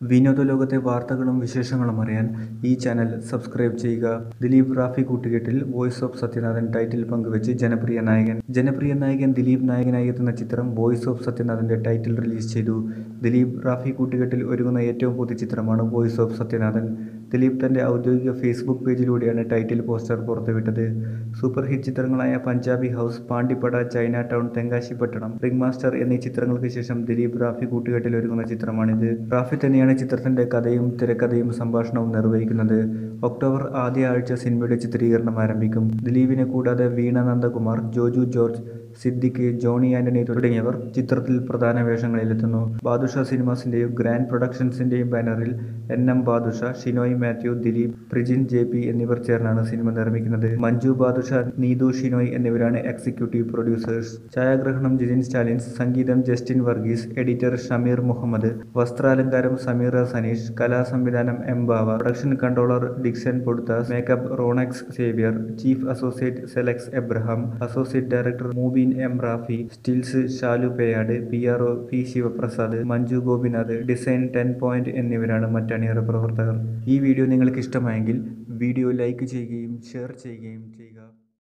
വിനോദ ലോകത്തെ വാർത്തകളും വിശേഷങ്ങളും അറിയാൻ ഈ ചാനൽ സബ്സ്ക്രൈബ് ചെയ്യുക ദിലീപ് റാഫി കൂട്ടുകെട്ടിൽ വോയിസ് ഓഫ് സത്യനാഥൻ ടൈറ്റിൽ പങ്കുവച്ച് ജനപ്രിയ നായകൻ ജനപ്രിയ നായകൻ ദിലീപ് നായകനായി എത്തുന്ന ചിത്രം വോയിസ് ഓഫ് സത്യനാഥന്റെ ടൈറ്റിൽ റിലീസ് ചെയ്തു ദിലീപ് റാഫി കൂട്ടുകെട്ടിൽ ഒരുങ്ങുന്ന ഏറ്റവും പുതിയ ചിത്രമാണ് വോയിസ് ഓഫ് സത്യനാഥൻ ദിലീപ് തന്റെ ഔദ്യോഗിക ഫേസ്ബുക്ക് പേജിലൂടെയാണ് ടൈറ്റിൽ പോസ്റ്റർ പുറത്തുവിട്ടത് സൂപ്പർ ഹിറ്റ് ചിത്രങ്ങളായ Punjabi house Pandippada Chinatown Thenkasipattanam ring master എന്നീ ചിത്രങ്ങൾക്ക് ശേഷം ദിലീപ് റാഫി കൂട്ടുകെട്ടിൽ ഒരുങ്ങുന്ന ചിത്രമാണിത് റാഫി തന്നെയാണ് ചിത്രത്തിന്റെ കഥയും തിരക്കഥയും സംഭാഷണവും നിർവഹിക്കുന്നത് ഒക്ടോബർ ആദ്യ ആഴ്ച സിനിമയുടെ ചിത്രീകരണം ആരംഭിക്കും ദിലീപിനെ കൂടാതെ Veena Nandakumar Joju George Siddique Johny Antony തുടങ്ങിയവർ ചിത്രത്തിൽ പ്രധാന വേഷങ്ങളിലെത്തുന്നു ബാദുഷ സിനിമാസിന്റെയും ഗ്രാൻഡ് പ്രൊഡക്ഷൻസിന്റെയും ബാനറിൽ N M Badusha Shinoy Mathew Dileep Prijin J P എന്നിവർ ചേർന്നാണ് സിനിമ നിർമ്മിക്കുന്നത് മഞ്ജു ബാദുഷ നീതു ഷിനോയ് എന്നിവരാണ് എക്സിക്യൂട്ടീവ് പ്രൊഡ്യൂസേഴ്സ് ഛായാഗ്രഹണം ജിതിൻ സ്റ്റാലിൻസ് സംഗീതം ജസ്റ്റിൻ വർഗീസ് എഡിറ്റർ ഷമീർ മുഹമ്മദ് വസ്ത്രാലങ്കാരം സമീറ സനീഷ് കലാസംവിധാനം M Bava production controller Dixon Poduthas makeup Ronex Xavier chief associate Selex Abraham associate director Mubeen M Rafi stills Shalu Peyad P R O P Sivaprasad Manju Gopinath design ten point എന്നിവരാണ് മറ്റണിയറ പ്രവർത്തകർ ഈ വീഡിയോ നിങ്ങൾക്ക് ഇഷ്ടമായെങ്കിൽ വീഡിയോ ലൈക്ക് ചെയ്യുകയും ഷെയർ ചെയ്യുകയും ചെയ്യുക